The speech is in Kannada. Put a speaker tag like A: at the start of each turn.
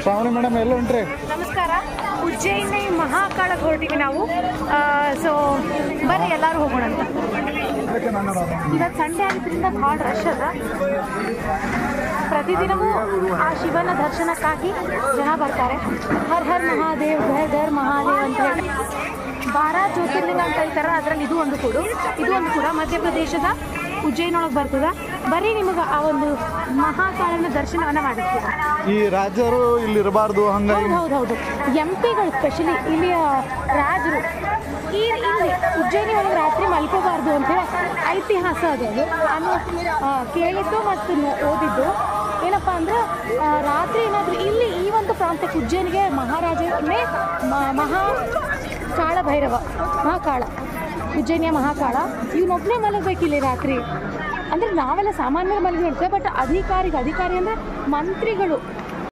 A: ಶ್ರಾವಣಿ ಮೇಡಮ್ ಎಲ್ಲ ಹೊಂಟ್ರಿ
B: ನಮಸ್ಕಾರ ಉಜ್ಜಯಿನಿ ಮಹಾಕಾಳ ಹೊರಟಿವಿ ನಾವು ಸೊ ಬರ್ರಿ ಎಲ್ಲರೂ ಹೋಗೋಣ ಅಂತ ಇವತ್ತು ಸಂಡೇ ಆಗಿದ್ರಿಂದ ಭಾಳ ರಶ್ ಅದ ಪ್ರತಿದಿನವೂ ಆ ಶಿವನ ದರ್ಶನಕ್ಕಾಗಿ ಜನ ಬರ್ತಾರೆ ಹರ್ ಹರ್ ಮಹಾದೇವ್ ಘರ್ ಘರ್ ಮಹಾದೇವ್ ಅಂತ ಹೇಳಿ ಬಾರ ಜ್ಯೋತಿರ್ಲಿಂಗ ಅಂತ ಹೇಳ್ತಾರೆ ಅದರಲ್ಲಿ ಇದು ಒಂದು ಕೂಡ ಇದು ಒಂದು ಕೂಡ ಮಧ್ಯಪ್ರದೇಶದ ಉಜ್ಜಯಿನೊಳಗೆ ಬರ್ತದ ಬರೀ ನಿಮಗೆ ಆ ಒಂದು ಮಹಾಕಾಳನ ದರ್ಶನವನ್ನು ಮಾಡಿಸ್ತೀರ
A: ಈ ರಾಜರು ಇಲ್ಲಿ ಇರಬಾರ್ದು ಹಂಗಾಗಿ
B: ಹೌದು ಹೌದು ಹೌದು ಎಂ ಪಿಗಳು ಸ್ಪೆಷಲಿ ಇಲ್ಲಿಯ ರಾಜರು ಈ ಇಲ್ಲಿ ಉಜ್ಜಯಿನಿ ಒಳಗೆ ರಾತ್ರಿ ಮಲ್ಕೋಬಾರ್ದು ಅಂತೇಳಿ ಐತಿಹಾಸ ಅದು ಅದು ನಾನು ಆ, ಕೇಳಿದ್ದು ಮತ್ತು ನೋ- ಓದಿದ್ದು ಏನಪ್ಪ ಅಂದ್ರೆ ಆ, ರಾತ್ರಿ ಏನಾದರೂ ಇಲ್ಲಿ ಈ ಒಂದು ಪ್ರಾಂತ್ಯಕ್ಕೆ ಉಜ್ಜಯಿನಿಗೆ ಮಹಾರಾಜನೇ ಮ- ಮಹಾ ಕಾಳ ಭೈರವ ಮಹಾಕಾಳ ಉಜ್ಜಯಿನಿಯ ಮಹಾಕಾಳ ಇವನೊಬ್ಬನೇ ಮಲಗಬೇಕಿಲ್ಲಿ ರಾತ್ರಿ ಅಂದರೆ ನಾವೆಲ್ಲ ಸಾಮಾನ್ಯರು ಮಲಗಿ ಇರ್ತೇವೆ ಬಟ್ ಅಧಿಕಾರಿಗೆ ಅಧಿಕಾರಿ ಅಂದರೆ ಮಂತ್ರಿಗಳು